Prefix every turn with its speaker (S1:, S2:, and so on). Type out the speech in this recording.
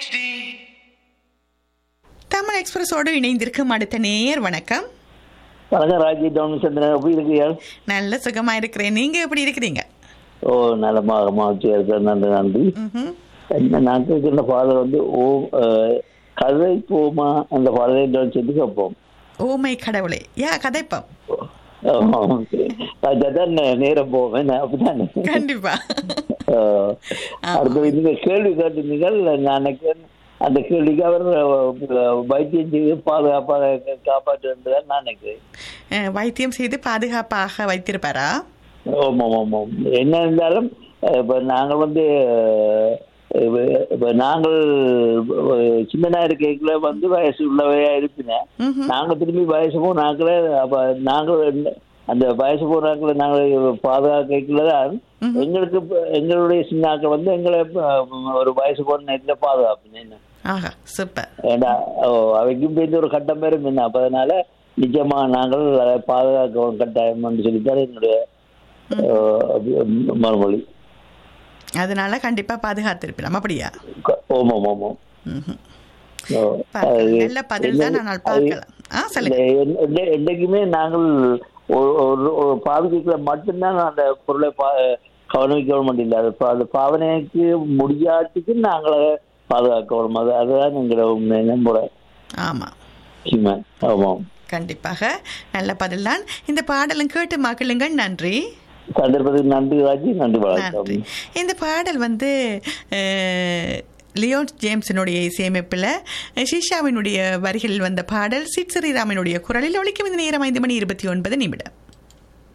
S1: தமிழ் எக்ஸ்பிரஸோடு இணைந்திருக்கும் அடுத்த நேயர் வணக்கம்
S2: வணக்கம் ராஜி டவுன் சந்திரன் எப்படி இருக்கீங்க
S1: நல்ல சுகமா இருக்கிறேன் நீங்க எப்படி இருக்கிறீங்க
S2: ஓ நலமாக மகிழ்ச்சியா இருக்கிறேன் நன்றி நன்றி
S1: ம்ஹும்.
S2: என்ன நான் கேட்கிற ஃபாதர் வந்து ஓ அஹ், கதை போமா அந்த ஃபாதரை சொல்லி கேட்போம்
S1: ஓமை கடவுளே யா கதைப்பம்
S2: அதுதான் நேரம் போவேன் அப்படித்தானே
S1: கண்டிப்பா
S2: அஹ், அடுத்தது நீங்க கேள்வி கேட்டிருந்தீங்கள் நான் நினைக்கிறேன் அந்த கேள்விக்கு அவர் அஹ், வைத்தியம் செய்து பாதுகாப்பாக காப்பாற்றுதான் நான் நினைக்கிறேன்
S1: அஹ், வைத்தியம் செய்து பாதுகாப்பாக வைத்திருப்பாரா
S2: ஆமாம் ஆமாம் என்ன இருந்தாலும் அஹ், இப்ப நாங்கள் வந்து அஹ், இப்ப இப்ப நாங்கள் அஹ், சின்னதா இருக்கைக்குள்ள வந்து வயசு உள்ளவையா இருப்பினேன்
S1: ம்ஹும்.
S2: நாங்க திரும்பி வயசு போனாக்களே அப்ப நாங்கள் என்ன- அந்த வயசு போனாக்களை நாங்கள் பாதுகாக்கல தான் எங்களுக்கு இப்ப- எங்களுடைய சின்னாக்கள் வந்து எங்களை அஹ், ஒரு வயசு போன நேரத்தில் பாதுகாப்புன்னு என்ன
S1: ஆஹா சூப்பர்
S2: ஏண்டா ஓ, அவைக்கும் பேருந்து ஒரு கட்டம் பேரும் என்ன அப்ப அதனால நிஜமா நாங்கள் அதை பாதுகாக்க கட்டாயம் சொல்லித்தான் என்னுடைய அஹ், மறுமொழி
S1: அதனால கண்டிப்பா பாதுகாத்திருப்பலாம் அப்படியா
S2: க- ஓமாம் ஓமாம்
S1: ம்ஹும்.
S2: ஓ,
S1: பாருங்க,
S2: அது
S1: நல்ல பதில் தான்
S2: என்ன-
S1: ஆனால்
S2: அது-
S1: பார்க்கலாம் ஆ சொல்லுங்க
S2: இந்த எந்த- என்னைக்குமே நாங்கள் ஒரு- ஒரு- ஒரு பாதுகாக்கல மட்டும்தான் அந்த பொருளை பா- கவனிக்க இல்லை அது பா- அது பாவனைக்கு முடியாட்டுக்கு நாங்கள் அதை பாதுகாக்கணும் அது அதுதான் எங்களோட நம்மளோட
S1: ஆமா
S2: ஹியூமன் ஆமாம்
S1: கண்டிப்பாக நல்ல பதில் தான் இந்த பாடலும் கேட்டு மகிழுங்கள் நன்றி
S2: சந்தர்ப்பத்துக்கு நன்றி ராஜி நன்றி
S1: நன்றி
S2: வணக்கம்
S1: இந்த பாடல் வந்து அஹ், லியோன் ஜேம்ஸினுடைய இசையமைப்பில் ஷீஷாவினுடைய வரிகளில் வந்த பாடல் சிட் ஸ்ரீராமனுடைய குரலில் ஒழிக்கும் இந்த நேரம் ஐந்து மணி இருபத்தி ஒன்பது நிமிடம்